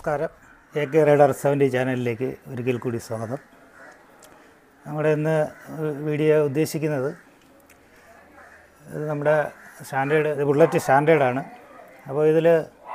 നമസ്കാരം A K റേഡർ seventy ചാനലിലേക്ക് ഒരിക്കൽ കൂടി സ്വാഗതം നമ്മുടെ ഇന്ന് വീഡിയോ ഉദ്ദേശിക്കുന്നത് ഇത് നമ്മുടെ സ്റ്റാൻഡേർഡ് ഇത് ബുള്ളറ്റ് സ്റ്റാൻഡേർഡാണ് അപ്പോൾ ഇതിൽ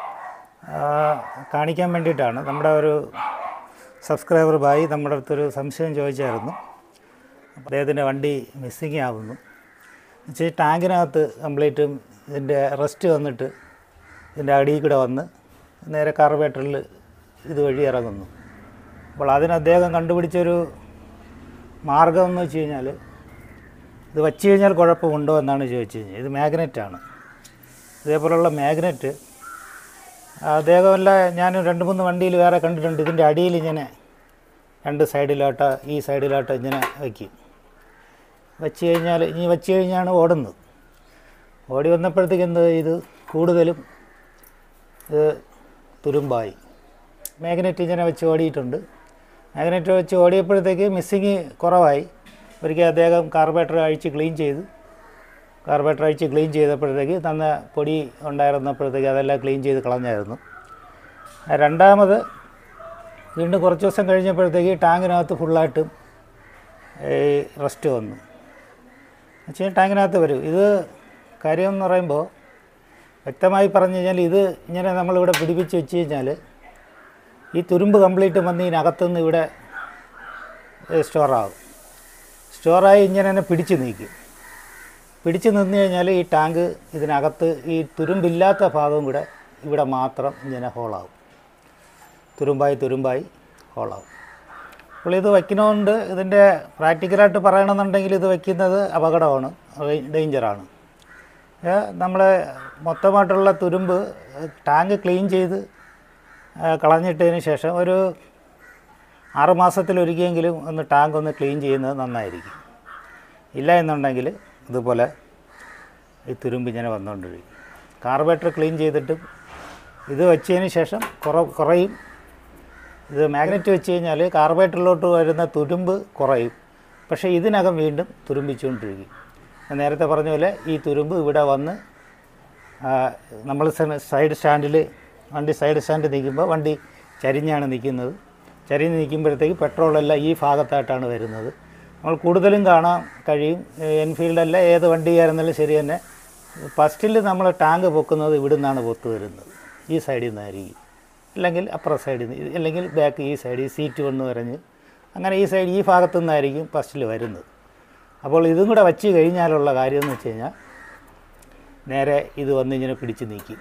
കാണിക്കാൻ വേണ്ടിയിട്ടാണ് നമ്മുടെ ഒരു സബ്സ്ക്രൈബർ ബായി നമ്മുടെ അടുത്തൊരു സംശയം ചോദിച്ചായിരുന്നു അപ്പോൾ അദ്ദേഹത്തിൻ്റെ വണ്ടി മിസ്സിങ് ആവുന്നു വെച്ചാൽ ടാങ്കിനകത്ത് കംപ്ലീറ്റും ഇതിൻ്റെ റെസ്റ്റ് വന്നിട്ട് ഇതിൻ്റെ അടിയിൽ കൂടെ വന്ന് നേരെ കാർബേറ്ററിൽ ഇതുവഴി ഇറങ്ങുന്നു അപ്പോൾ അതിന് അദ്ദേഹം കണ്ടുപിടിച്ചൊരു മാർഗം എന്ന് വെച്ച് കഴിഞ്ഞാൽ ഇത് വച്ച് കഴിഞ്ഞാൽ കുഴപ്പമുണ്ടോ എന്നാണ് ചോദിച്ചു കഴിഞ്ഞാൽ ഇത് മാഗ്നറ്റാണ് ഇതേപോലുള്ള മാഗ്നറ്റ് അദ്ദേഹമല്ല ഞാൻ രണ്ട് മൂന്ന് വണ്ടിയിൽ വേറെ കണ്ടിട്ടുണ്ട് ഇതിൻ്റെ അടിയിൽ ഇങ്ങനെ രണ്ട് സൈഡിലോട്ട് ഈ സൈഡിലോട്ട് ഇങ്ങനെ വയ്ക്കും വച്ച് കഴിഞ്ഞാൽ ഇനി വച്ച് കഴിഞ്ഞാണ് ഓടുന്നത് ഓടി വന്നപ്പോഴത്തേക്ക് എന്ത് ഇത് കൂടുതലും ഇത് തുരുമ്പായി മാഗ്നറ്റ് ഇങ്ങനെ വെച്ച് ഓടിയിട്ടുണ്ട് മാഗ്നറ്റ് വെച്ച് ഓടിയപ്പോഴത്തേക്ക് മിസ്സിങ് കുറവായി ഒരിക്കൽ അദ്ദേഹം കാർബേറ്റർ അഴിച്ച് ക്ലീൻ ചെയ്തു കാർബേറ്റർ അഴിച്ച് ക്ലീൻ ചെയ്തപ്പോഴത്തേക്ക് നന്ന പൊടി ഉണ്ടായിരുന്നപ്പോഴത്തേക്ക് അതെല്ലാം ക്ലീൻ ചെയ്ത് കളഞ്ഞായിരുന്നു ആ രണ്ടാമത് വീണ്ടും കുറച്ച് ദിവസം കഴിഞ്ഞപ്പോഴത്തേക്ക് ടാങ്കിനകത്ത് ഫുള്ളായിട്ടും ഈ റെസ്റ്റ് വന്നു വെച്ചാൽ ടാങ്കിനകത്ത് വരും ഇത് കാര്യം എന്ന് പറയുമ്പോൾ വ്യക്തമായി പറഞ്ഞു കഴിഞ്ഞാൽ ഇത് ഇങ്ങനെ നമ്മളിവിടെ പിടിപ്പിച്ച് വെച്ച് കഴിഞ്ഞാൽ ഈ തുരുമ്പ് കംപ്ലീറ്റ് വന്ന് ഇതിനകത്തുനിന്ന് ഇവിടെ സ്റ്റോറാകും സ്റ്റോറായി ഇങ്ങനെ തന്നെ പിടിച്ച് നീക്കും പിടിച്ച് നിന്ന് കഴിഞ്ഞാൽ ഈ ടാങ്ക് ഇതിനകത്ത് ഈ തുരുമ്പില്ലാത്ത ഭാഗം കൂടെ ഇവിടെ മാത്രം ഇങ്ങനെ ഹോളാവും തുരുമ്പായി തുരുമ്പായി ഹോളാവും അപ്പോൾ ഇത് വയ്ക്കുന്നതുകൊണ്ട് ഇതിൻ്റെ പ്രാക്ടിക്കലായിട്ട് പറയണമെന്നുണ്ടെങ്കിൽ ഇത് വയ്ക്കുന്നത് അപകടമാണ് ഡേഞ്ചറാണ് നമ്മൾ മൊത്തമായിട്ടുള്ള തുരുമ്പ് ടാങ്ക് ക്ലീൻ ചെയ്ത് ആ, കളഞ്ഞിട്ടതിന് ശേഷം ഒരു ആറ് മാസത്തിലൊരിക്കലെങ്കിലും ഒന്ന് ടാങ്ക് ഒന്ന് ക്ലീൻ ചെയ്യുന്നത് നന്നായിരിക്കും ഇല്ല എന്നുണ്ടെങ്കിൽ ഇതുപോലെ ഈ തുരുമ്പ് ഇങ്ങനെ വന്നുകൊണ്ടിരിക്കും കാർബേറ്റർ ക്ലീൻ ചെയ്തിട്ടും ഇത് വെച്ചതിന് ശേഷം കുറ കുറയും ഇത് മാഗ്നറ്റ് വെച്ച് കഴിഞ്ഞാൽ കാർബേറ്ററിലോട്ട് വരുന്ന തുരുമ്പ് കുറയും പക്ഷേ ഇതിനകം വീണ്ടും തുരുമ്പിച്ചുകൊണ്ടിരിക്കും ഞാൻ നേരത്തെ പറഞ്ഞ പോലെ ഈ തുരുമ്പ് ഇവിടെ വന്ന് നമ്മൾ സൈഡ് സ്റ്റാൻഡിൽ വണ്ടി സൈഡ് സ്റ്റാൻഡ് നിൽക്കുമ്പോൾ വണ്ടി ചരിഞ്ഞാണ് നിൽക്കുന്നത് ചരിഞ്ഞ് നിൽക്കുമ്പോഴത്തേക്ക് പെട്രോളെല്ലാം ഈ ഭാഗത്തായിട്ടാണ് വരുന്നത് നമ്മൾ കൂടുതലും കാണാൻ കഴിയും എൻഫീൽഡല്ല ഏത് വണ്ടിയായിരുന്നാലും ശരി തന്നെ ഫസ്റ്റിൽ നമ്മൾ ടാങ്ക് പൊക്കുന്നത് ഇവിടെ നിന്നാണ് പൊത്ത് വരുന്നത് ഈ സൈഡിൽ നിന്നായിരിക്കും അല്ലെങ്കിൽ അപ്പുറ സൈഡിൽ നിന്ന് അല്ലെങ്കിൽ ബാക്ക് ഈ സൈഡിൽ സീറ്റ് വന്ന് വരഞ്ഞ് അങ്ങനെ ഈ സൈഡ് ഈ ഭാഗത്തു നിന്നായിരിക്കും ഫസ്റ്റിൽ വരുന്നത് അപ്പോൾ ഇതും കൂടെ വച്ച് കഴിഞ്ഞാലുള്ള കാര്യം എന്ന് വെച്ച് കഴിഞ്ഞാൽ നേരെ ഇത് വന്ന് ഇങ്ങനെ പിടിച്ച് നീക്കി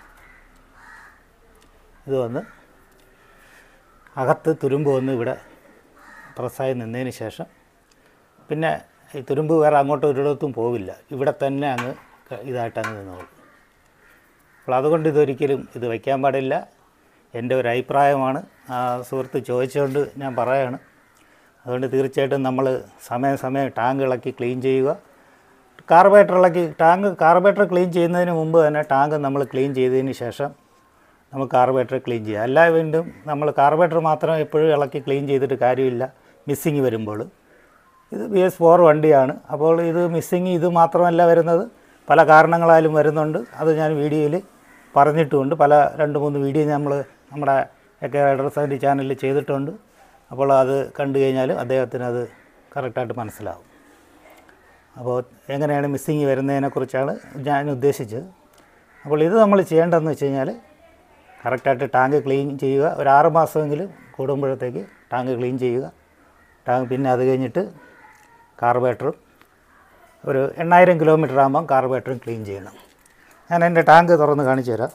ഇത് വന്ന് അകത്ത് തുരുമ്പ് വന്ന് ഇവിടെ പ്രസ്സായി നിന്നതിന് ശേഷം പിന്നെ ഈ തുരുമ്പ് വേറെ അങ്ങോട്ടും ഒരിടത്തും പോവില്ല ഇവിടെ തന്നെ അങ്ങ് ക- ഇതായിട്ട് അങ്ങ് നിന്നോളും അപ്പോൾ അതുകൊണ്ട് ഇതൊരിക്കലും ഇത് വയ്ക്കാൻ പാടില്ല എൻ്റെ ഒരു അഭിപ്രായമാണ് ആ സുഹൃത്ത് ചോദിച്ചുകൊണ്ട് ഞാൻ പറയാണ് അതുകൊണ്ട് തീർച്ചയായിട്ടും നമ്മൾ സമയം സമയം ടാങ്ക് ഇളക്കി ക്ലീൻ ചെയ്യുക കാർബേറ്റർ ഇളക്കി ടാങ്ക് കാർബേറ്റർ ക്ലീൻ ചെയ്യുന്നതിന് മുമ്പ് തന്നെ ടാങ്ക് നമ്മൾ ക്ലീൻ ചെയ്തതിന് ശേഷം നമുക്ക് കാർബേറ്റർ ക്ലീൻ ചെയ്യാം അല്ല വീണ്ടും നമ്മൾ കാർബേറ്റർ മാത്രം എപ്പോഴും ഇളക്കി ക്ലീൻ ചെയ്തിട്ട് കാര്യമില്ല മിസ്സിങ് വരുമ്പോൾ ഇത് ബി എസ് ഫോർ വണ്ടിയാണ് അപ്പോൾ ഇത് മിസ്സിങ് ഇത് മാത്രമല്ല വരുന്നത് പല കാരണങ്ങളാലും വരുന്നുണ്ട് അത് ഞാൻ വീഡിയോയിൽ പറഞ്ഞിട്ടുമുണ്ട് പല രണ്ട് മൂന്ന് വീഡിയോ നമ്മൾ നമ്മുടെ ഒക്കെ റൈഡർ ചാനലിൽ ചെയ്തിട്ടുണ്ട് അപ്പോൾ അത് കണ്ടു കഴിഞ്ഞാൽ അദ്ദേഹത്തിന് അത് കറക്റ്റായിട്ട് മനസ്സിലാവും അപ്പോൾ എങ്ങനെയാണ് മിസ്സിങ് വരുന്നതിനെക്കുറിച്ചാണ് ഞാൻ ഉദ്ദേശിച്ചത് അപ്പോൾ ഇത് നമ്മൾ ചെയ്യേണ്ടതെന്ന് വെച്ച് കഴിഞ്ഞാൽ കറക്റ്റായിട്ട് ടാങ്ക് ക്ലീൻ ചെയ്യുക ഒരു ആറ് മാസമെങ്കിലും കൂടുമ്പോഴത്തേക്ക് ടാങ്ക് ക്ലീൻ ചെയ്യുക ടാങ്ക് പിന്നെ അത് കഴിഞ്ഞിട്ട് കാർബേറ്ററും ഒരു എണ്ണായിരം കിലോമീറ്റർ ആകുമ്പം കാർബേറ്ററും ക്ലീൻ ചെയ്യണം ഞാൻ എൻ്റെ ടാങ്ക് തുറന്ന് കാണിച്ചു തരാം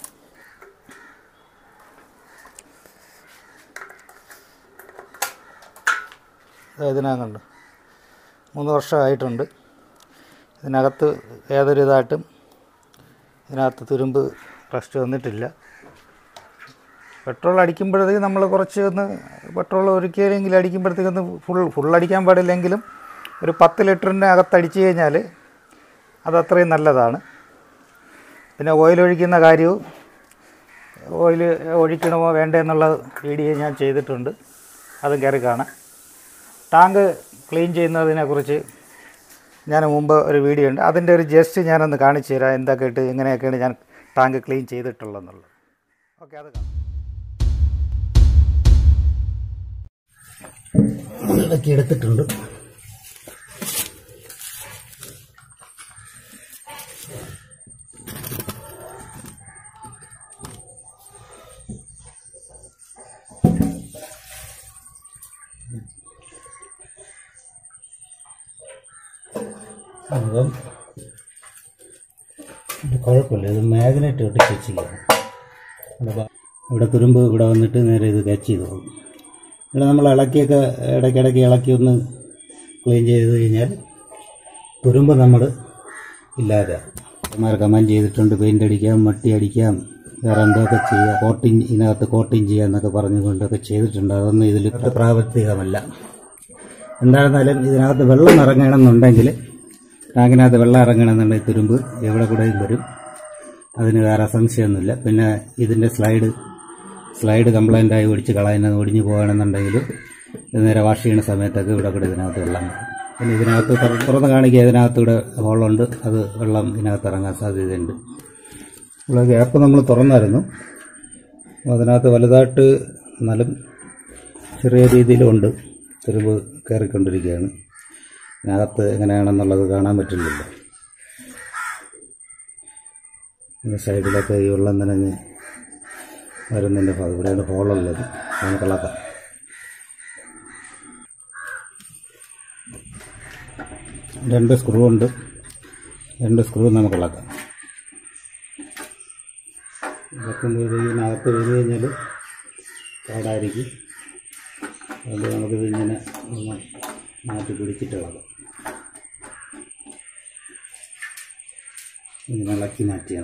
ദേ ഇതിനകത്തുണ്ട് മൂന്ന് വർഷമായിട്ടുണ്ട് ഇതിനകത്ത് ഏതൊരു ഇതായിട്ടും ഇതിനകത്ത് തുരുമ്പ് റസ്റ്റ് വന്നിട്ടില്ല പെട്രോൾ അടിക്കുമ്പോഴത്തേക്ക് നമ്മൾ കുറച്ച് ഒന്ന് പെട്രോൾ ഒരിക്കലെങ്കിലും അടിക്കുമ്പോഴത്തേക്ക് ഒന്ന് ഫുൾ ഫുൾ അടിക്കാൻ പാടില്ലെങ്കിലും ഒരു പത്ത് ലിറ്ററിൻ്റെ അകത്തടിച്ച് കഴിഞ്ഞാൽ അത് അത്രയും നല്ലതാണ് പിന്നെ ഓയിൽ ഒഴിക്കുന്ന കാര്യവും ഓയിൽ ഒഴിക്കണമോ വേണ്ടേ എന്നുള്ള വീഡിയോ ഞാൻ ചെയ്തിട്ടുണ്ട് അതും കയറി കാണാം ടാങ്ക് ക്ലീൻ ചെയ്യുന്നതിനെക്കുറിച്ച് ഞാൻ മുമ്പ് ഒരു വീഡിയോ ഉണ്ട് അതിൻ്റെ ഒരു ജസ്റ്റ് ഞാനൊന്ന് കാണിച്ചു തരാം എന്തൊക്കെ ഇട്ട് എങ്ങനെയൊക്കെയാണ് ഞാൻ ടാങ്ക് ക്ലീൻ ചെയ്തിട്ടുള്ളതെന്നുള്ളത് ഓക്കെ അത് കാണാം ഇളക്കി എടുത്തിട്ടുണ്ട് അപ്പം ഇത് കുഴപ്പമില്ല ഇത് മാഗ്നറ്റ് ഇട്ട് ടച്ച് ചെയ്യണം ഇവിടെ ബാ- ഇവിടെ തുരുമ്പ് ഇവിടെ വന്നിട്ട് നേരെ ഇത് ടച്ച് ചെയ്ത് പോകും ഇവിടെ നമ്മൾ ഇളക്കിയൊക്കെ ഇടയ്ക്കിടയ്ക്ക് ഇളക്കി ഒന്ന് ക്ലീൻ ചെയ്ത് കഴിഞ്ഞാൽ തുരുമ്പ് നമ്മൾ ഇല്ലാതെ മാർ കമാൻഡ് ചെയ്തിട്ടുണ്ട് പെയിൻ്റ് അടിക്കാം മട്ടി അടിക്കാം വേറെ എന്തൊക്കെ ചെയ്യാം കോട്ടിങ് ഇതിനകത്ത് കോട്ടിങ് ചെയ്യാം എന്നൊക്കെ പറഞ്ഞുകൊണ്ടൊക്കെ ചെയ്തിട്ടുണ്ട് അതൊന്നും ഇതിൽ പ്രാവർത്തികമല്ല എന്തായിരുന്നാലും ഇതിനകത്ത് വെള്ളം ഇറങ്ങണമെന്നുണ്ടെങ്കിൽ ടാങ്കിനകത്ത് വെള്ളം ഇറങ്ങണമെന്നുണ്ടെങ്കിൽ തുരുമ്പ് എവിടെ കൂടെയും വരും അതിന് വേറെ സംശയമൊന്നുമില്ല പിന്നെ ഇതിൻ്റെ സ്ലൈഡ് സ്ലൈഡ് കംപ്ലൈൻ്റ് ആയി ഒടിച്ച് കളയുന്നത് ഒടിഞ്ഞു പോകുകയാണെന്നുണ്ടെങ്കിൽ ഇത് നേരെ വാഷ് ചെയ്യുന്ന സമയത്തൊക്കെ ഇവിടെ കൂടെ ഇതിനകത്ത് വെള്ളം വരും പിന്നെ ഇതിനകത്ത് തുറ- തുറന്ന് കാണിക്കുക ഇതിനകത്ത് ഇവിടെ ഹോളുണ്ട് അത് വെള്ളം ഇതിനകത്ത് ഇറങ്ങാൻ സാധ്യതയുണ്ട് ഇവിടെ ഗ്യാപ്പ് നമ്മൾ തുറന്നായിരുന്നു അതിനകത്ത് വലുതായിട്ട് എന്നാലും ചെറിയ രീതിയിലുണ്ട് തുരുമ്പ് കയറിക്കൊണ്ടിരിക്കുകയാണ് ഇതിനകത്ത് എങ്ങനെയാണെന്നുള്ളത് കാണാൻ പറ്റില്ലല്ലോ ഈ സൈഡിലൊക്കെ ഈ വെള്ളം നനഞ്ഞ് വരുന്നതിൻ്റെ ഭാഗം ഇവിടെയാണ് ഹോളുള്ളത് നമുക്ക് ഇളക്കാം രണ്ട് സ്ക്രൂ ഉണ്ട് രണ്ട് സ്ക്രൂ നമുക്ക് ഇളക്കാം ഇളക്കുമ്പോഴത്തേക്കിനകത്ത് വീണ് കഴിഞ്ഞാൽ പാടായിരിക്കും അതുകൊണ്ട് നമുക്കിത് ഇങ്ങനെ ഒന്ന് മാറ്റി പിടിച്ചിട്ട് ഇളകാം ഇങ്ങനെ ഇളക്കി മാറ്റിയാൽ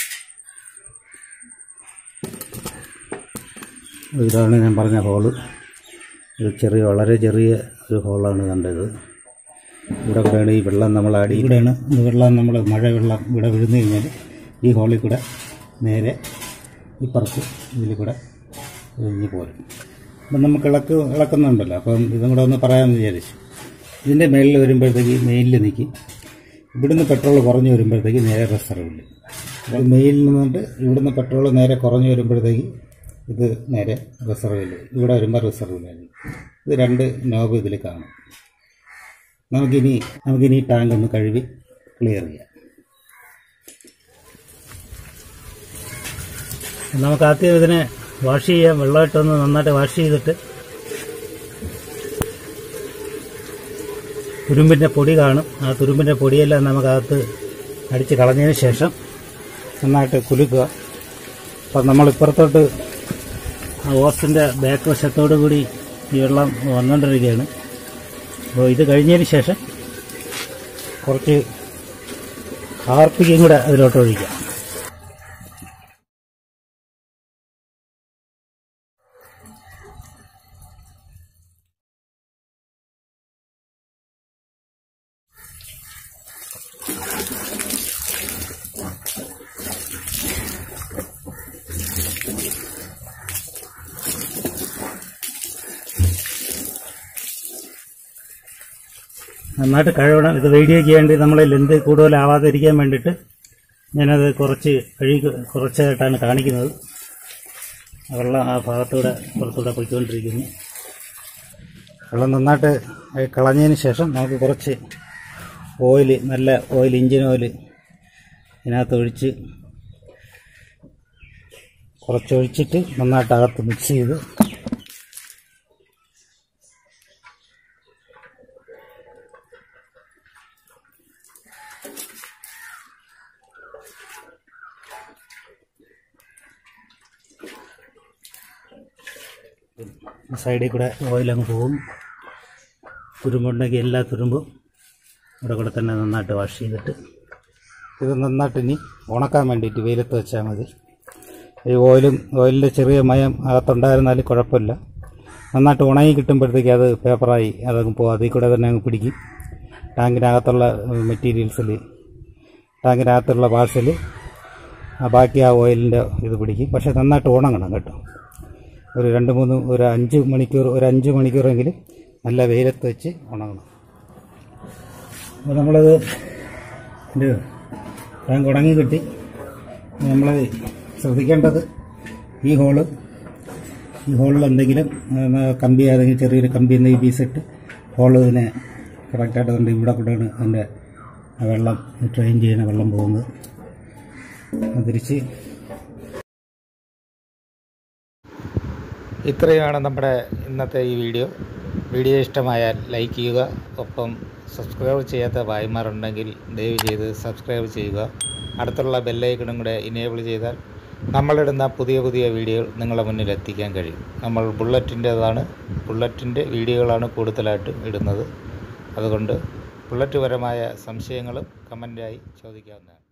മതി ഇതാണ് ഞാൻ പറഞ്ഞ ഹോള് ഒരു ചെറിയ വളരെ ചെറിയ ഒരു ഹോളാണ് കണ്ടത് ഇവിടെ കൂടെയാണ് ഈ വെള്ളം നമ്മൾ അടി ഇവിടെയാണ് ഈ വെള്ളം നമ്മൾ മഴ വെള്ളം ഇവിടെ വീഴുന്നു കഴിഞ്ഞാൽ ഈ ഹോളിൽ കൂടെ നേരെ ഇപ്പുറത്ത് ഇതിൽ കൂടെ ഒഴിഞ്ഞ് പോരും അപ്പം നമുക്ക് ഇളക്ക് ഇളക്കുന്നുണ്ടല്ലോ അപ്പം ഇതും കൂടെ ഒന്ന് പറയാമെന്ന് വിചാരിച്ചു ഇതിൻ്റെ മേളിൽ വരുമ്പോഴത്തേക്ക് മെയിലിൽ നിൽക്കും ഇവിടുന്ന് പെട്രോൾ കുറഞ്ഞു വരുമ്പോഴത്തേക്ക് നേരെ റിസർവിൽ അപ്പോൾ മെയിലിൽ നിന്നിട്ട് ഇവിടുന്ന് പെട്രോൾ നേരെ കുറഞ്ഞു വരുമ്പോഴത്തേക്ക് ഇത് നേരെ റിസർവിൽ ഇവിടെ വരുമ്പോൾ റിസർവിലായിരിക്കും ഇത് രണ്ട് നോബ് ഇതിൽ കാണും നമുക്കിനി നമുക്കിനി ഈ ടാങ്ക് ഒന്ന് കഴുകി ക്ലിയർ ചെയ്യാം നമുക്ക് ആദ്യം ഇതിനെ വാഷ് ചെയ്യാം വെള്ളമായിട്ടൊന്ന് നന്നായിട്ട് വാഷ് ചെയ്തിട്ട് തുരുമ്പിൻ്റെ പൊടി കാണും ആ തുരുമ്പിൻ്റെ പൊടിയെല്ലാം നമുക്കകത്ത് അടിച്ച് കളഞ്ഞതിന് ശേഷം നന്നായിട്ട് കുലുക്കുക അപ്പം നമ്മൾ ഇപ്പുറത്തോട്ട് ആ ഓസിൻ്റെ ബാക്ക് വശത്തോടു കൂടി ഈ വെള്ളം വന്നുകൊണ്ടിരിക്കുകയാണ് അപ്പോൾ ഇത് കഴിഞ്ഞതിന് ശേഷം കുറച്ച് ഹാർപ്പിക്കും കൂടെ അതിലോട്ട് ഒഴിക്കാം നന്നായിട്ട് കഴുകണം ഇത് വീഡിയോയ്ക്ക് വേണ്ടി നമ്മൾ ലെന്ത് കൂടുതലാവാതിരിക്കാൻ വേണ്ടിയിട്ട് ഞാനത് കുറച്ച് കഴുകി കുറച്ചായിട്ടാണ് കാണിക്കുന്നത് ആ വെള്ളം ആ ഭാഗത്തൂടെ പുറത്തൂടെ പൊയ്ക്കൊണ്ടിരിക്കുന്നു വെള്ളം നന്നായിട്ട് കളഞ്ഞതിന് ശേഷം നമുക്ക് കുറച്ച് ഓയിൽ നല്ല ഓയിൽ ഇഞ്ചിൻ ഓയിൽ ഇതിനകത്ത് ഒഴിച്ച് കുറച്ചൊഴിച്ചിട്ട് നന്നായിട്ട് അകത്ത് മിക്സ് ചെയ്ത് സൈഡിൽ കൂടെ ഓയിൽ അങ്ങ് പോകും തുരുമ്പുണ്ടെങ്കിൽ എല്ലാ തുരുമ്പും ഇവിടെ കൂടെ തന്നെ നന്നായിട്ട് വാഷ് ചെയ്തിട്ട് ഇത് നന്നായിട്ട് ഇനി ഉണക്കാൻ വേണ്ടിയിട്ട് വെയിലത്ത് വെച്ചാൽ മതി ഈ ഓയിലും ഓയിലിൻ്റെ ചെറിയ മയം അകത്തുണ്ടായിരുന്നാലും കുഴപ്പമില്ല നന്നായിട്ട് ഉണങ്ങി കിട്ടുമ്പോഴത്തേക്ക് അത് പേപ്പറായി അതങ്ങ് പോകും അതിൽ കൂടെ തന്നെ അങ്ങ് പിടിക്കും ടാങ്കിനകത്തുള്ള മെറ്റീരിയൽസിൽ ടാങ്കിനകത്തുള്ള പാഴ്സൽ ആ ബാക്കി ആ ഓയിലിൻ്റെ ഇത് പിടിക്കും പക്ഷേ നന്നായിട്ട് ഉണങ്ങണം കേട്ടോ ഒരു രണ്ട് മൂന്ന് ഒരു അഞ്ച് മണിക്കൂർ ഒരു അഞ്ച് മണിക്കൂറെങ്കിലും നല്ല വെയിലത്ത് വെച്ച് ഉണങ്ങണം അപ്പോൾ നമ്മളത് ഇത് ടാങ്ക് ഉണങ്ങി കിട്ടി നമ്മൾ ശ്രദ്ധിക്കേണ്ടത് ഈ ഹോള് ഈ ഹോളിൽ എന്തെങ്കിലും ആ, കമ്പി ഏതെങ്കിലും ചെറിയൊരു കമ്പി എന്തെങ്കിലും പീസിട്ട് ഹോൾ ഇതിനെ കറക്റ്റായിട്ട് കൊണ്ട് ഇവിടെ കൂടെയാണ് അതിൻ്റെ ആ വെള്ളം ട്രെയിൻ ചെയ്യുന്ന വെള്ളം പോകുന്നത് അത് തിരിച്ച് ഇത്രയാണ് നമ്മുടെ ഇന്നത്തെ ഈ വീഡിയോ വീഡിയോ ഇഷ്ടമായാൽ ലൈക്ക് ചെയ്യുക ഒപ്പം സബ്സ്ക്രൈബ് ചെയ്യാത്ത ഭായിമാരുണ്ടെങ്കിൽ ദയവ് ചെയ്ത് സബ്സ്ക്രൈബ് ചെയ്യുക അടുത്തുള്ള ബെല്ലൈക്കണും കൂടെ ഇനേബിൾ ചെയ്താൽ നമ്മളിടുന്ന പുതിയ പുതിയ വീഡിയോകൾ നിങ്ങളുടെ മുന്നിൽ എത്തിക്കാൻ കഴിയും നമ്മൾ ബുള്ളറ്റിൻ്റേതാണ് ബുള്ളറ്റിൻ്റെ വീഡിയോകളാണ് കൂടുതലായിട്ട് ഇടുന്നത് അതുകൊണ്ട് ബുള്ളറ്റ് പരമായ സംശയങ്ങളും കമൻറ്റായി ചോദിക്കാവുന്നതാണ്